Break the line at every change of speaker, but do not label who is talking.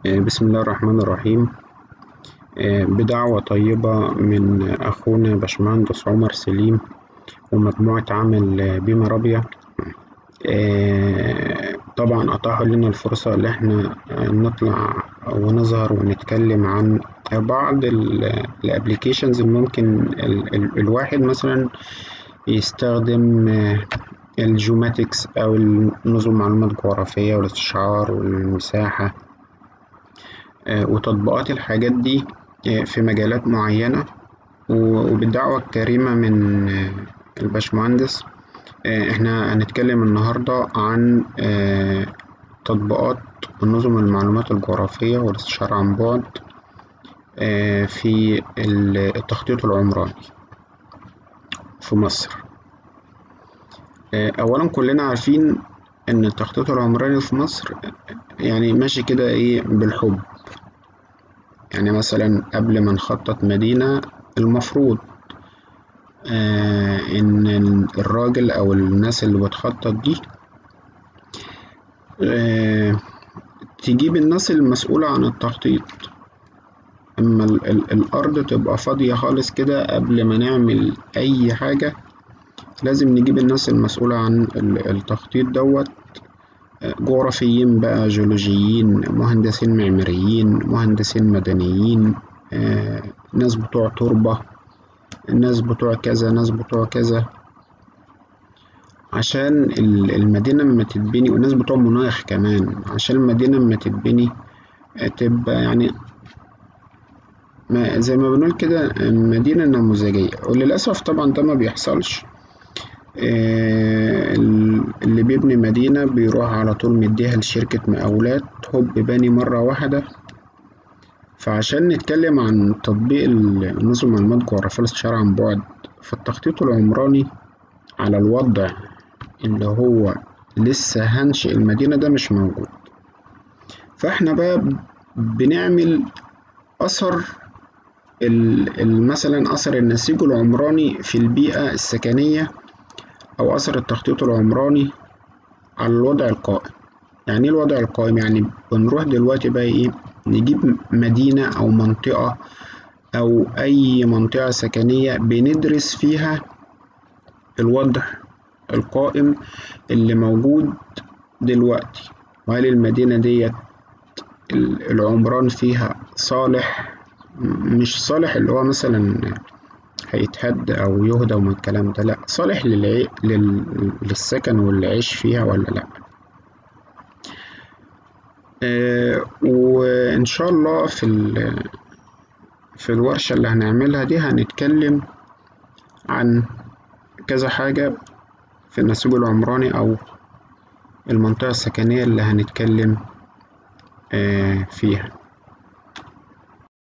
بسم الله الرحمن الرحيم بدعوة طيبة من أخونا باشمهندس عمر سليم ومجموعة عمل بما رابية طبعا أتاحوا لنا الفرصة إن احنا نطلع ونظهر ونتكلم عن بعض الابليكيشنز اللي ممكن ال ال الواحد مثلا يستخدم الجيوماتكس أو نظم معلومات جغرافية والاستشعار والمساحة وتطبيقات الحاجات دي في مجالات معينة وبالدعوة الكريمة من الباشمهندس احنا هنتكلم النهاردة عن تطبيقات نظم المعلومات الجغرافية والاستشعار عن بعد في التخطيط العمراني في مصر أولا كلنا عارفين إن التخطيط العمراني في مصر يعني ماشي كده إيه بالحب يعني مثلا قبل ما نخطط مدينة المفروض آه إن الراجل أو الناس اللي بتخطط دي آه تجيب الناس المسؤولة عن التخطيط أما ال ال الأرض تبقى فاضية خالص كده قبل ما نعمل أي حاجة لازم نجيب الناس المسؤولة عن التخطيط دوت جغرافيين بقى جيولوجيين مهندسين معماريين مهندسين مدنيين آه، ناس بتوع تربة ناس بتوع كذا ناس بتوع كذا عشان المدينة لما تتبني وناس بتوع مناخ كمان عشان المدينة لما تتبني تبقى يعني ما زي ما بنقول كده مدينة نموذجية وللأسف طبعا ده ما بيحصلش اللي بيبني مدينة بيروح على طول مديها لشركة مقاولات هوب باني مرة واحدة فعشان نتكلم عن تطبيق نظم معلومات جغرافية الاستشعار عن بعد في التخطيط العمراني على الوضع اللي هو لسه هنشئ المدينة ده مش موجود فاحنا بقى بنعمل أثر مثلا أثر النسيج العمراني في البيئة السكنية أو أثر التخطيط العمراني على الوضع القائم يعني إيه الوضع القائم يعني بنروح دلوقتي بقى إيه نجيب مدينة أو منطقة أو أي منطقة سكنية بندرس فيها الوضع القائم اللي موجود دلوقتي وهل المدينة ديت العمران فيها صالح مش صالح اللي هو مثلا هيتهد أو يهدى ومن الكلام ده لأ صالح للعي... لل... للسكن والعيش فيها ولا لأ آه وإن شاء الله في ال... في الورشة اللي هنعملها دي هنتكلم عن كذا حاجة في النسيج العمراني أو المنطقة السكنية اللي هنتكلم آه فيها